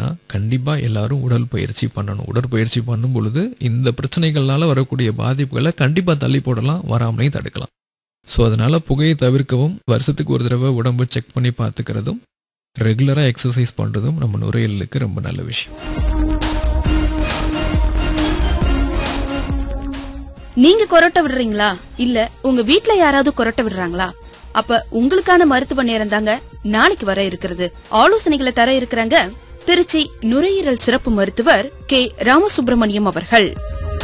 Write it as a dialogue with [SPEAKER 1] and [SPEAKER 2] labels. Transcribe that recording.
[SPEAKER 1] அப்படின்னா கண்டிப்பா எல்லாரும் உடல் பயிற்சி பண்ணணும் உடற்பயிற்சி பண்ணும் பொழுது இந்த பிரச்சனைகள்னால வரக்கூடிய பாதிப்புகளை கண்டிப்பா தள்ளி போடலாம் வராமலையும் தடுக்கலாம் ஸோ அதனால புகையை தவிர்க்கவும் வருஷத்துக்கு ஒரு தடவை உடம்பு செக் பண்ணி பார்த்துக்கிறதும் ரெகுலராக எக்ஸசைஸ் பண்ணுறதும் நம்ம நுரையீரலுக்கு ரொம்ப நல்ல விஷயம்
[SPEAKER 2] நீங்க கொரட்டை விடுறீங்களா இல்ல உங்க வீட்ல யாராவது கொரட்டை விடுறாங்களா அப்ப உங்களுக்கான மருத்துவ நேரம் தாங்க நாளைக்கு வர இருக்கிறது ஆலோசனைகளை தர இருக்கிறாங்க திருச்சி நுரையீரல் சிறப்பு மருத்துவர் கே ராமசுப்பிரமணியம் அவர்கள்